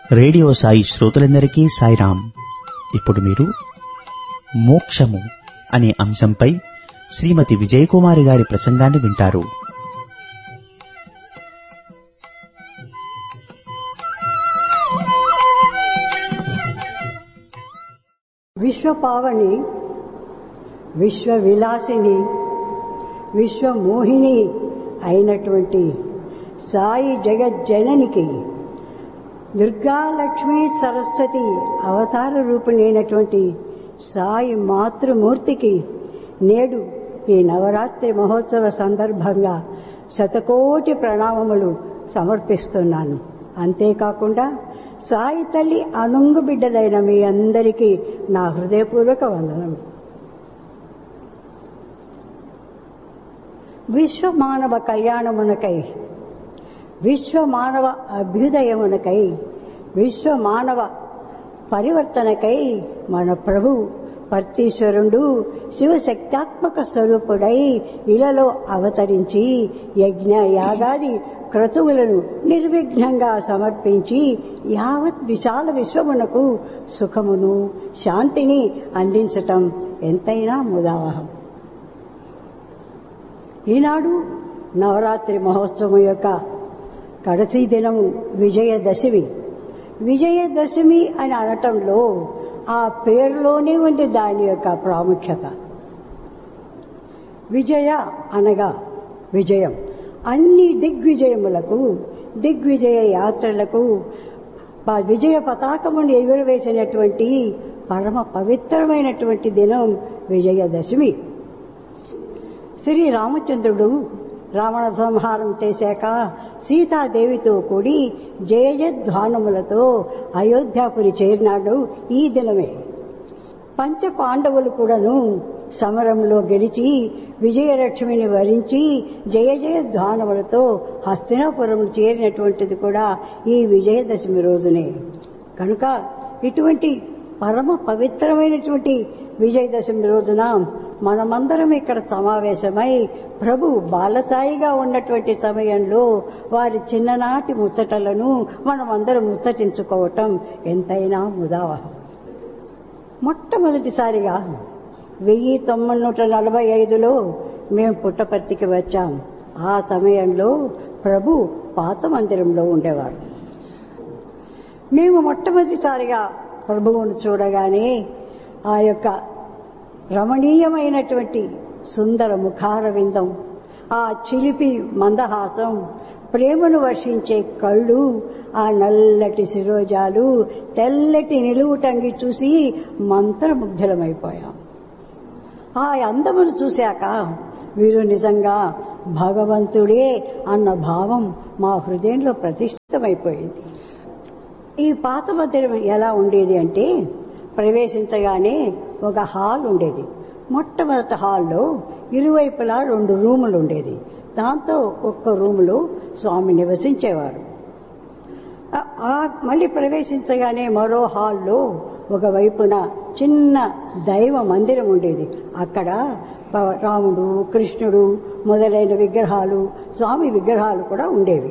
radio Sai శ్రోతలందరికీ సాయిరాం ఇప్పుడు మీరు మోక్షము అనే అంశంపై శ్రీమతి విజయకుమారి గారి ప్రసంగాన్ని వింటారు విశ్వపావని విశ్వ విలాసిని విశ్వమోహిని అయినటువంటి సాయి జగజ్జననికి దుర్గా లక్ష్మీ సరస్వతి అవతార రూపిణైనటువంటి సాయి మాతృమూర్తికి నేడు ఈ నవరాత్రి మహోత్సవ సందర్భంగా శతకోటి ప్రణామములు సమర్పిస్తున్నాను అంతేకాకుండా సాయి తల్లి అనుంగు బిడ్డలైన మీ అందరికీ నా హృదయపూర్వక వందనం విశ్వ మానవ కళ్యాణమునకై విశ్వ మానవ అభ్యుదయమునకై విశ్వ మానవ పరివర్తనకై మన ప్రభు పర్తీశ్వరుడు శివశక్త్యాత్మక స్వరూపుడై ఇలలో అవతరించి యజ్ఞ యాగాది క్రతువులను నిర్విఘ్నంగా సమర్పించి యావత్ విశాల విశ్వమునకు సుఖమును శాంతిని అందించటం ఎంతైనా ముదావహం ఈనాడు నవరాత్రి మహోత్సవం యొక్క కడసి దినము విజయదశమి విజయదశమి అని అనటంలో ఆ పేరులోనే ఉంది దాని యొక్క ప్రాముఖ్యత విజయ అనగా విజయం అన్ని దిగ్విజయములకు దిగ్విజయ యాత్రలకు విజయ పతాకమును ఎగురవేసినటువంటి పరమ పవిత్రమైనటువంటి దినం విజయదశమి శ్రీ రామచంద్రుడు రావణ సంహారం చేశాక సీతాదేవితో కూడి జయజధ్వానములతో అయోధ్యాపురి చేరినాడు ఈ దినమే పంచ పాండవులు కూడాను సమరంలో గెలిచి విజయలక్ష్మిని వరించి జయ జయ ధ్వానములతో హస్తినాపురం చేరినటువంటిది కూడా ఈ విజయదశమి రోజునే కనుక ఇటువంటి పరమ పవిత్రమైనటువంటి విజయదశమి రోజున మనమందరం ఇక్కడ సమావేశమై ప్రభు బాలసాయిగా ఉన్నటువంటి సమయంలో వారి చిన్ననాటి ముచ్చటలను మనమందరం ముచ్చటించుకోవటం ఎంతైనా ముదావహం మొట్టమొదటిసారిగా వెయ్యి తొమ్మిది నూట నలభై ఐదులో మేము పుట్టపర్తికి వచ్చాం ఆ సమయంలో ప్రభు పాత మందిరంలో ఉండేవారు మేము మొట్టమొదటిసారిగా ప్రభువును చూడగానే ఆ యొక్క రమణీయమైనటువంటి సుందర ముఖార విందం ఆ చిలిపి మందహాసం ప్రేమను వర్షించే కళ్ళు ఆ నల్లటి శిరోజాలు తెల్లటి నిలువుటంగి చూసి మంత్రముగ్ధులమైపోయాం ఆ అందమును చూశాక వీరు నిజంగా భగవంతుడే అన్న భావం మా హృదయంలో ప్రతిష్ఠితమైపోయింది ఈ పాత మందిరం ఎలా ఉండేది అంటే ప్రవేశించగానే ఒక హాల్ ఉండేది మొట్టమొదటి హాల్లో ఇరువైపులా రెండు రూములు ఉండేది దాంతో ఒక్క రూములో స్వామి నివసించేవారు మళ్ళీ ప్రవేశించగానే మరో హాల్లో ఒక వైపున చిన్న దైవ మందిరం ఉండేది అక్కడ రాముడు కృష్ణుడు మొదలైన విగ్రహాలు స్వామి విగ్రహాలు కూడా ఉండేవి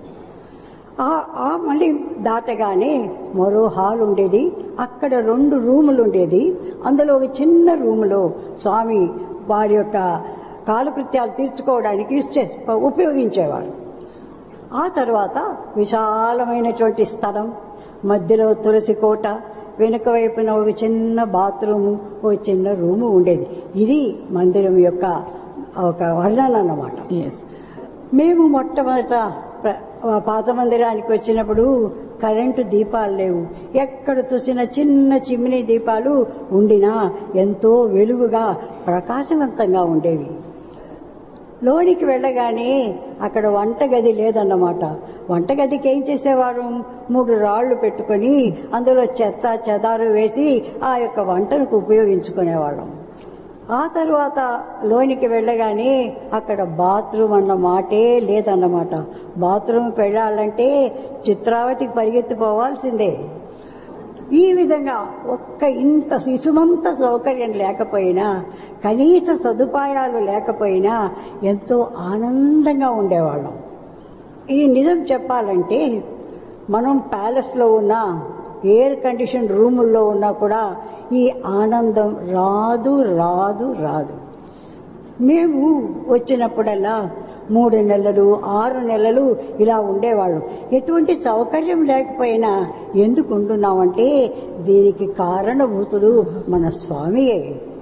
ఆ మళ్ళీ దాటగానే మరో హాల్ ఉండేది అక్కడ రెండు రూములు ఉండేది అందులో ఒక చిన్న రూములో స్వామి వారి యొక్క కాలకృత్యాలు తీర్చుకోవడానికి యూజ్ చేసి ఉపయోగించేవారు ఆ తర్వాత విశాలమైనటువంటి స్థలం మధ్యలో తులసి కోట వెనుక వైపున ఒక చిన్న బాత్రూము ఒక చిన్న రూము ఉండేది ఇది మందిరం యొక్క ఒక వర్ణన అన్నమాట మేము మొట్టమొదట పాత మందిరానికి వచ్చినప్పుడు కరెంటు దీపాలు లేవు ఎక్కడ చూసిన చిన్న చిమ్మిని దీపాలు ఉండినా ఎంతో వెలుగుగా ప్రకాశవంతంగా ఉండేవి లోనికి వెళ్ళగానే అక్కడ వంటగది లేదన్నమాట వంటగదికి ఏం చేసేవారు మూడు రాళ్లు పెట్టుకొని అందులో చెత్త చెదారు వేసి ఆ యొక్క వంటకు ఉపయోగించుకునేవాళ్ళం ఆ తర్వాత లోనికి వెళ్ళగానే అక్కడ బాత్రూమ్ అన్న మాటే లేదన్నమాట బాత్రూమ్కి వెళ్ళాలంటే చిత్రావతికి పరిగెత్తిపోవాల్సిందే ఈ విధంగా ఒక్క ఇంత శిశుమంత సౌకర్యం లేకపోయినా కనీస సదుపాయాలు లేకపోయినా ఎంతో ఆనందంగా ఉండేవాళ్ళం ఈ నిజం చెప్పాలంటే మనం ప్యాలెస్లో ఉన్నా ఎయిర్ కండిషన్ రూముల్లో ఉన్నా కూడా ఈ ఆనందం రాదు రాదు రాదు మేము వచ్చినప్పుడల్లా మూడు నెలలు ఆరు నెలలు ఇలా ఉండేవాళ్ళం ఎటువంటి సౌకర్యం లేకపోయినా ఎందుకు ఉంటున్నామంటే దీనికి కారణభూతుడు మన స్వామియే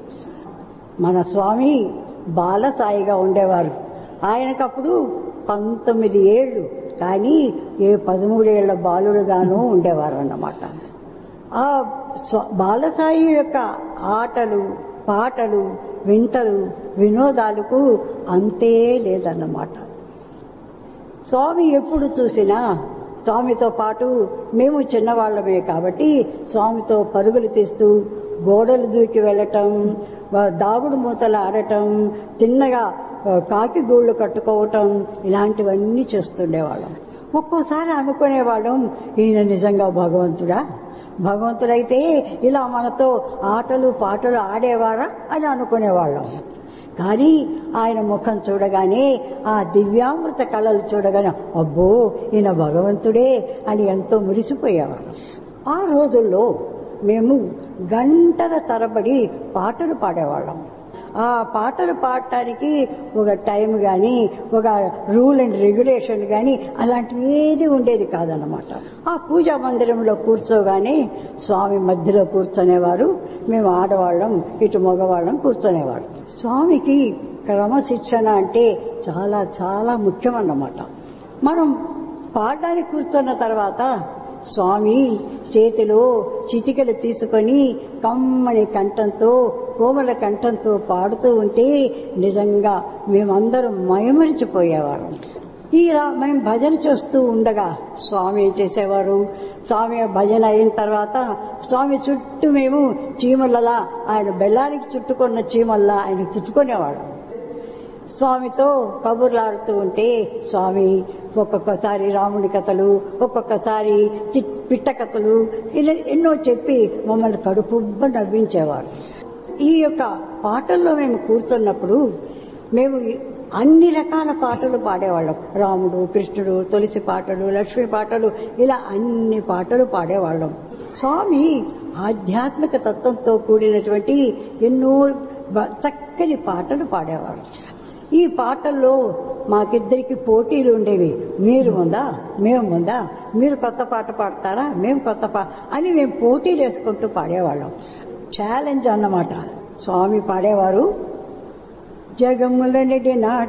మన స్వామి బాలసాయిగా ఉండేవారు ఆయనకప్పుడు పంతొమ్మిది ఏళ్ళు కానీ ఏ పదమూడేళ్ల బాలుడుగాను ఉండేవారు అన్నమాట ఆ స్వ- బాలసాయి యొక్క ఆటలు పాటలు వింతలు వినోదాలకు అంతే లేదన్నమాట స్వామి ఎప్పుడు చూసినా స్వామితో పాటు మేము చిన్నవాళ్ళమే కాబట్టి స్వామితో పరుగులు తీస్తూ గోడలు దూకి వెళ్ళటం వా- దాగుడు మూతలు ఆడటం చిన్నగా ఆ, కాకి గూళ్ళు కట్టుకోవటం ఇలాంటివన్నీ చేస్తుండేవాళ్ళం ఒక్కోసారి అనుకునేవాళ్ళం ఈయన నిజంగా భగవంతుడా భగవంతుడైతే ఇలా మనతో ఆటలు పాటలు ఆడేవారా అని అనుకునేవాళ్ళం కానీ ఆయన ముఖం చూడగానే ఆ దివ్యామృత కళలు చూడగానే అబ్బో ఈయన భగవంతుడే అని ఎంతో మురిసిపోయేవారు ఆ రోజుల్లో మేము గంటల తరబడి పాటలు పాడేవాళ్ళం ఆ పాటలు పాడటానికి ఒక టైం కానీ ఒక రూల్ అండ్ రెగ్యులేషన్ కానీ అలాంటివి ఏది ఉండేది కాదన్నమాట ఆ పూజా మందిరంలో కూర్చోగానే స్వామి మధ్యలో కూర్చునేవారు మేము ఆడవాళ్ళం ఇటు మగవాళ్ళం కూర్చునేవాడు స్వామికి క్రమశిక్షణ అంటే చాలా చాలా ముఖ్యం అన్నమాట మనం పాడడానికి కూర్చున్న తర్వాత స్వామి చేతిలో చిటికలు తీసుకొని కమ్మని కంఠంతో కోమల కంఠంతో పాడుతూ ఉంటే నిజంగా మేమందరం మయమరిచిపోయేవారు ఇలా మేము భజన చేస్తూ ఉండగా స్వామి ఏం చేసేవారు స్వామి భజన అయిన తర్వాత స్వామి చుట్టూ మేము చీమలలా ఆయన బెల్లానికి చుట్టుకున్న చీమల్లా ఆయన చుట్టుకునేవాడు స్వామితో కబుర్లాడుతూ ఉంటే స్వామి ఒక్కొక్కసారి రాముడి కథలు ఒక్కొక్కసారి చి- పిట్ట కథలు ఇలా ఎన్నో చెప్పి మమ్మల్ని కడుపుబ్బ నవ్వించేవారు ఈ యొక్క పాటల్లో మేము కూర్చున్నప్పుడు మేము అన్ని రకాల పాటలు పాడేవాళ్ళం రాముడు కృష్ణుడు తులసి పాటలు లక్ష్మి పాటలు ఇలా అన్ని పాటలు పాడేవాళ్ళం స్వామి ఆధ్యాత్మిక తత్వంతో కూడినటువంటి ఎన్నో బ- చక్కని పాటలు పాడేవారు ఈ పాటల్లో మాకిద్దరికి పోటీలు ఉండేవి మీరు ఉందా మేము ఉందా మీరు కొత్త పాట పాడతారా మేము కొత్త పా అని మేము పోటీలు వేసుకుంటూ పాడేవాళ్ళం ఛాలెంజ్ అన్నమాట స్వామి పాడేవారు జగముల నిడిన